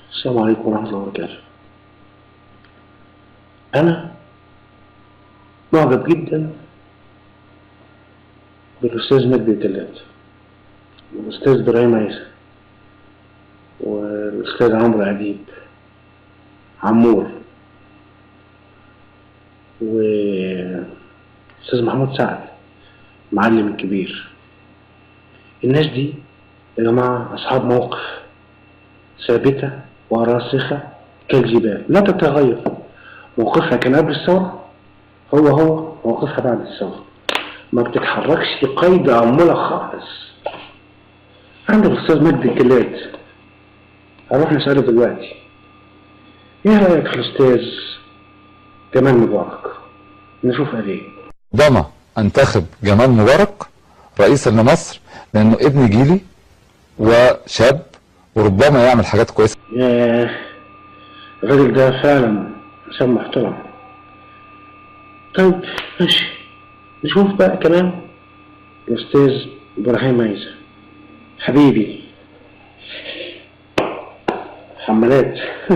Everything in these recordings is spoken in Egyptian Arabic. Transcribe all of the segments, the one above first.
السلام عليكم ورحمة الله وبركاته أنا معجب جدا بالأستاذ مجدي التلات والأستاذ إبراهيم عيسى والأستاذ عمرو عديد عمور والأستاذ محمود سعد معلم الكبير الناس دي يا جماعة أصحاب موقف ثابتة وراسخة كالجبال لا تتغير موقفها كان قبل الثورة هو هو موقفها بعد الثورة ما بتتحركش قيد أمولة خالص عندك الأستاذ مجدي الجلاد هروح نسأله دلوقتي إيه رأيك في الأستاذ جمال مبارك نشوف قال إيه ضنا انتخب جمال مبارك رئيسا لمصر لانه ابن جيلي وشاب وربما يعمل حاجات كويسه ياه الراجل ده فعلا إنسان محترم طيب ماشي نشوف بقى كمان الأستاذ إبراهيم عيسى حبيبي حمالات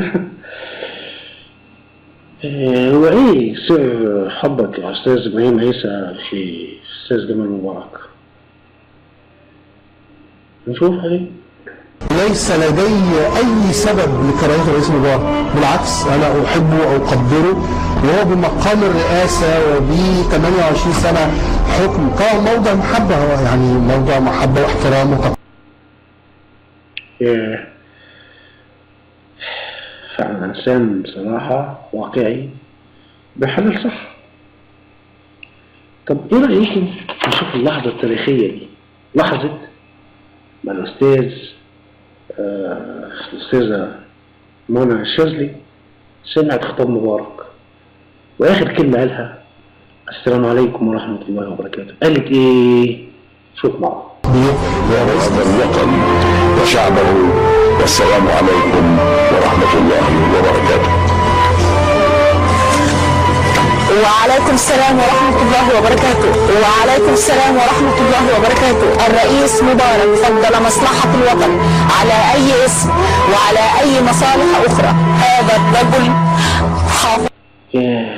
إيه، هو ايه سر حبك يا استاذ ابراهيم عيسى في استاذ جمال مبارك نشوف عليه ليس لدي أي سبب لكراهية الرئيس مبارك بالعكس أنا أحبه وأقدره وهو بمقام الرئاسة وب 28 سنة حكم كان موضع محبة هو يعني موضع محبة واحترام وتقدير ياه. فعلا انسان بصراحة واقعي بحلال صح طب ايه رأيكم نشوف اللحظة التاريخية دي لحظة ما الأستاذ آه الأستاذة منى الشاذلي سمعت خطاب مبارك وآخر كلمة قالها السلام عليكم ورحمة الله وبركاته قالت إيه؟ شوف معه هذا الوطن وشعبه والسلام عليكم ورحمة الله وبركاته وعليكم السلام ورحمة الله وبركاته وعليكم السلام ورحمة الله وبركاته الرئيس مبارك فضل مصلحة الوطن على أي اسم وعلى أي مصالح أخرى هذا الرجل حافظ ياه.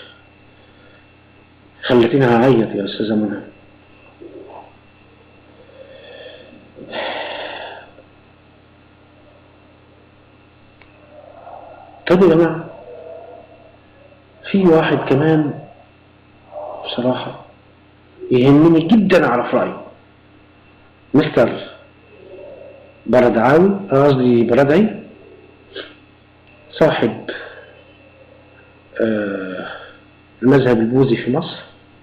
خلتيني أعيط يا أستاذة منى طب يا جماعة في واحد كمان بصراحة يهمني جدا أعرف رأيه مستر بردعاوي قصدي بردعي صاحب آه، المذهب البوذي في مصر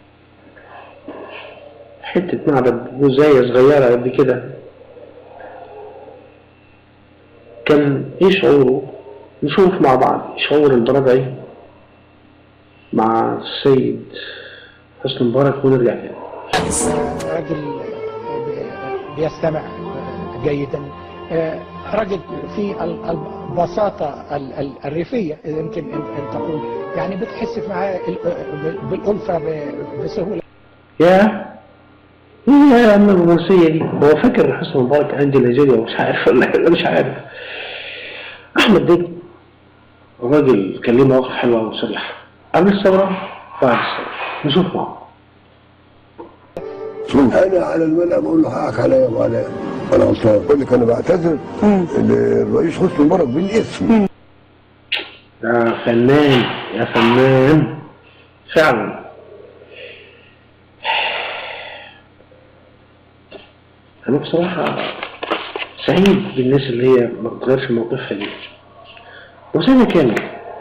حتة معبد بوذية صغيرة قد كده كان ايه شعوره نشوف مع بعض شعور البردعي مع السيد حسني مبارك ونرجع تاني راجل بيستمع جيدا راجل في ال- البساطة ال- ال- الريفية يمكن أن أن تقول يعني بتحس معاه ال- بالألفة ب- بسهولة يا ايه يا عم الرومانسية دي هو فاكر حسني مبارك عندي نيجيريا ومش عارف ولا ولا مش عارف احمد ديب الراجل كان ليه مواقف حلوة وصريحة قبل الثورة بعد الثورة نشوف معه انا على الملأ بقول له حقك عليا وعليا انا غلطان بقول لك انا بعتذر للرئيس حسني مبارك بالاسم يا فنان يا فنان فعلا أنا بصراحة سعيد بالناس اللي هي ما بتغيرش موقفها دي وسنة كامل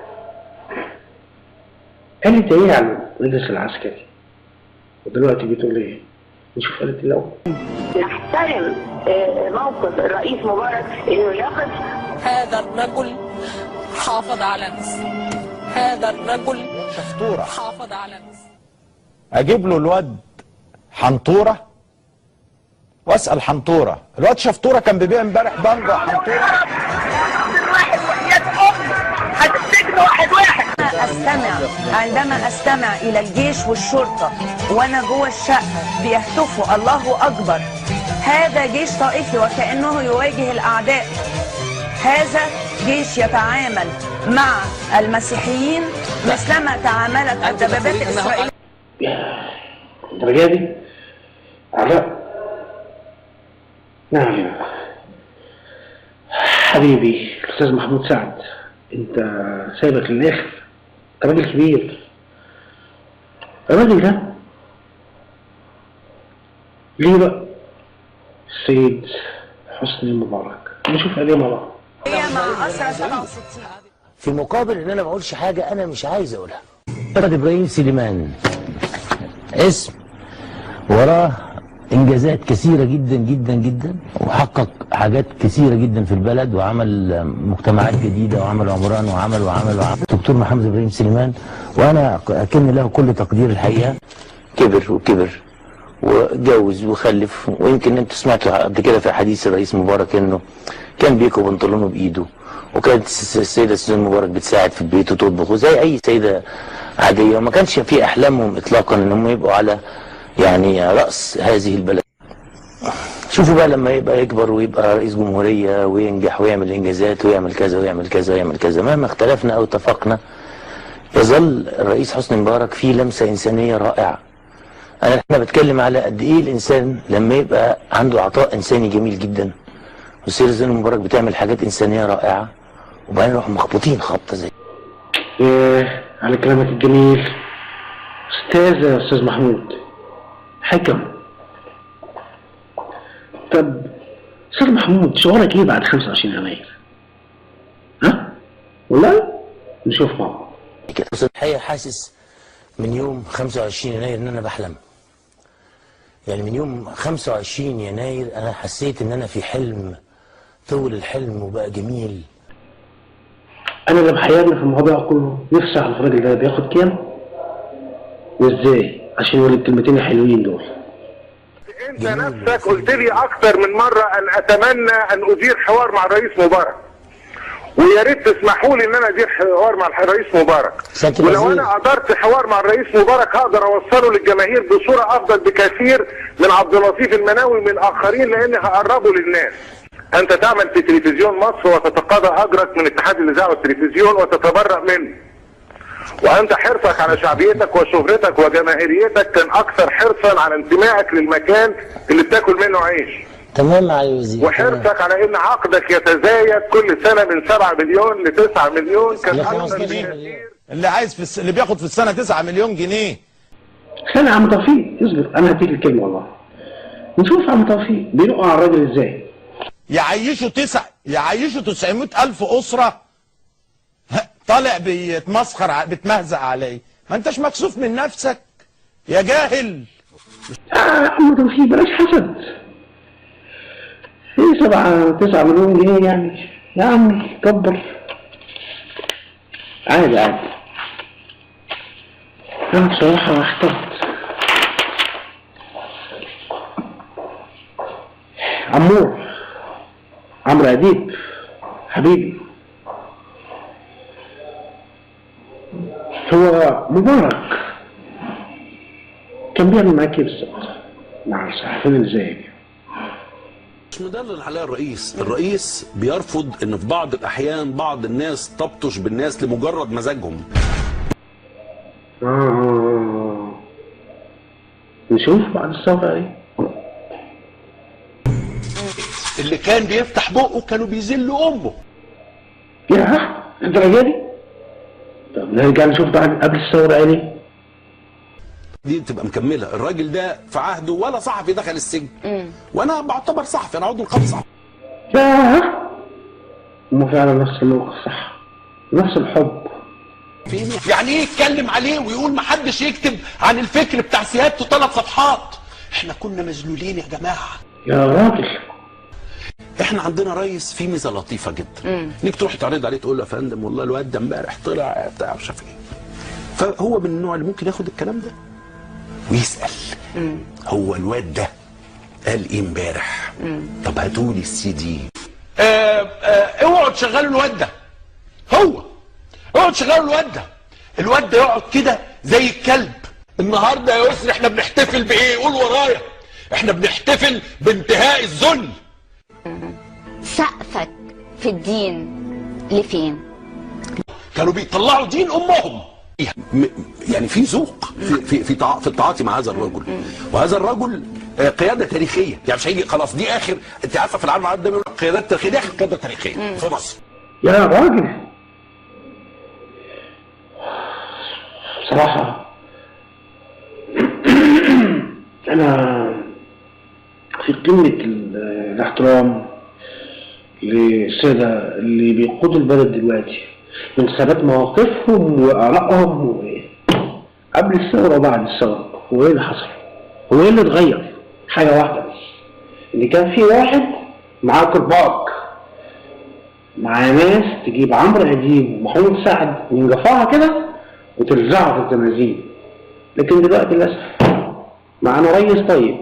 قالت ايه عن المجلس العسكري ودلوقتي بتقول ايه نشوف قالت ايه الأول نحترم آه، موقف الرئيس مبارك انه يقف هذا الرجل حافظ على مصر هذا الرجل شفطورة حافظ على مصر اجيب له الواد حنطورة واسأل حنطورة الواد شفطورة كان بيبيع امبارح بانجا حنطورة أستمع عندما أستمع إلى الجيش والشرطة وأنا جوه الشقة بيهتفوا الله أكبر هذا جيش طائفي وكأنه يواجه الأعداء هذا جيش يتعامل مع المسيحيين مثلما تعاملت الدبابات الإسرائيلية الدرجة دي علاء نعم يا حبيبي الأستاذ محمود سعد أنت سايبك للآخر أنت راجل كبير الراجل ده ليه بقى السيد حسني مبارك نشوف عليه مع بعض مع أسرى 67 في مقابل ان انا ما اقولش حاجه انا مش عايز اقولها محمد ابراهيم سليمان اسم وراه انجازات كثيره جدا جدا جدا وحقق حاجات كثيره جدا في البلد وعمل مجتمعات جديده وعمل عمران وعمل وعمل وعمل دكتور محمد ابراهيم سليمان وانا اكن له كل تقدير الحقيقه كبر وكبر واتجوز وخلف ويمكن انتوا سمعتوا قبل كده في حديث الرئيس مبارك انه كان بيكو بنطلونه بايده وكانت الس- السيده سوزان مبارك بتساعد في البيت وتطبخ وزي اي سيده عاديه وما كانش في احلامهم اطلاقا انهم يبقوا على يعني راس هذه البلد شوفوا بقى لما يبقى يكبر ويبقى رئيس جمهوريه وينجح ويعمل انجازات ويعمل كذا ويعمل كذا ويعمل كذا مهما اختلفنا او اتفقنا يظل الرئيس حسني مبارك فيه لمسه انسانيه رائعه انا احنا بتكلم على قد ايه الانسان لما يبقى عنده عطاء انساني جميل جدا والسيده زينب مبارك بتعمل حاجات انسانيه رائعه وبعدين يروحوا مخبوطين خبطه زي إيه على كلامك الجميل أستاذ يا أستاذ محمود حكم طب أستاذ محمود شعورك إيه بعد 25 يناير؟ ها؟ ولا؟ نشوف مع بعض كده بس الحقيقه حاسس من يوم 25 يناير ان انا بحلم يعني من يوم 25 يناير انا حسيت ان انا في حلم طول الحلم وبقى جميل أنا اللي محيرني في الموضوع كله نفسي أعرف الراجل ده بياخد كام؟ وإزاي؟ عشان يقول الكلمتين الحلوين دول انت نفسك قلت لي اكثر من مره ان اتمنى ان ادير حوار مع الرئيس مبارك ويا ريت تسمحوا لي ان انا ادير حوار مع الرئيس مبارك سيادة ولو الوزير. انا قدرت حوار مع الرئيس مبارك هقدر اوصله للجماهير بصوره افضل بكثير من عبد اللطيف المناوي من اخرين لاني هقربه للناس انت تعمل في تلفزيون مصر وتتقاضى اجرك من اتحاد الاذاعه والتلفزيون وتتبرأ منه وانت حرصك على شعبيتك وشهرتك وجماهيريتك كان اكثر حرصا على انتمائك للمكان اللي بتاكل منه عيش تمام مع الوزير تمام. وحرصك على ان عقدك يتزايد كل سنه من 7 مليون ل 9 مليون كان ل اكثر 15 بكثير مليون اللي عايز في الس... اللي بياخد في السنه 9 مليون جنيه استنى يا عم توفيق اصبر أنا هديك الكلمة والله نشوف يا عم توفيق بينقوا على الراجل إزاي يعيشوا تسع يعيشوا 900 ألف أسرة طالع بيتمسخر ع- بتمهزق عليه ما انتش مكسوف من نفسك يا جاهل آه يا عم توفيق بلاش حسد ايه سبعة تسعة مليون جنيه يعني يا عم كبر عادي عادي انا بصراحة احترت عمور عمرو اديب حبيبي هو مبارك كان بيعمل معاك ايه بالظبط؟ مع الصحفيين اللي زيك مش مدلل عليها الرئيس الرئيس بيرفض ان في بعض الاحيان بعض الناس تبطش بالناس لمجرد مزاجهم آه. نشوف بعد الثورة ايه اللي كان بيفتح بقه كانوا بيذلوا امه يا الدرجة دي طب نرجع نشوف بعد قبل الثورة قال ايه دي تبقى مكمله الراجل ده في عهده ولا صحفي دخل السجن وانا بعتبر صحفي انا عضو نقابه صحفي يا هم فعلا نفس الموقف صح نفس الحب يعني ايه يتكلم عليه ويقول ما حدش يكتب عن الفكر بتاع سيادته ثلاث صفحات احنا كنا مذلولين يا جماعه يا راجل احنا عندنا رئيس فيه ميزه لطيفه جدا انك تروح تعرض عليه تقول له يا فندم والله الواد ده امبارح طلع بتاع مش عارف ايه فهو من النوع اللي ممكن ياخد الكلام ده ويسال هو الواد ده قال ايه امبارح طب هاتوا لي السي دي اوعوا تشغلوا الواد ده هو اوعوا تشغلوا الواد ده الواد ده يقعد كده زي الكلب النهارده يا يسري احنا بنحتفل بايه قول ورايا احنا بنحتفل بانتهاء الذل سقفك في الدين لفين كانوا بيطلعوا دين امهم م- يعني في ذوق في في في, تع- في التعاطي مع هذا الرجل وهذا الرجل آه، قياده تاريخيه يعني مش هيجي خلاص دي اخر انت عارفه في العالم العربي ده بيقول قيادات تاريخيه دي اخر قياده تاريخيه في مصر يا راجل بصراحة أنا في قمة ال- الاحترام للسادة اللي بيقودوا البلد دلوقتي من ثبات مواقفهم وآرائهم و- قبل الثورة وبعد الثورة هو إيه اللي حصل؟ هو إيه اللي اتغير؟ حاجة واحدة بس إن كان في واحد معاه كرباج مع ناس تجيب عمرو اديب ومحمود سعد من جفاها كده وترزعها في التنازيل لكن دلوقتي للاسف معانا ريس طيب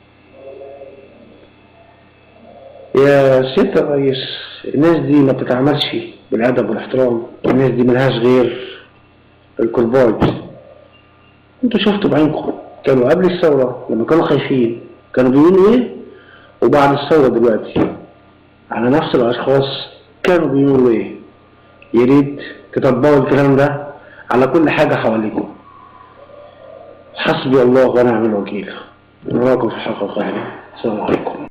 يا سيادة الريس الناس دي ما بتتعاملش بالادب والاحترام الناس دي ملهاش غير الكرباج انتوا شفتوا بعينكم كانوا قبل الثورة لما كانوا خايفين كانوا بيقولوا ايه وبعد الثورة دلوقتي على نفس الأشخاص كانوا بيقولوا إيه يا ريت تطبقوا الكلام ده على كل حاجة حواليكم حسبي الله ونعم الوكيل نراكم في الحلقة القادمة السلام عليكم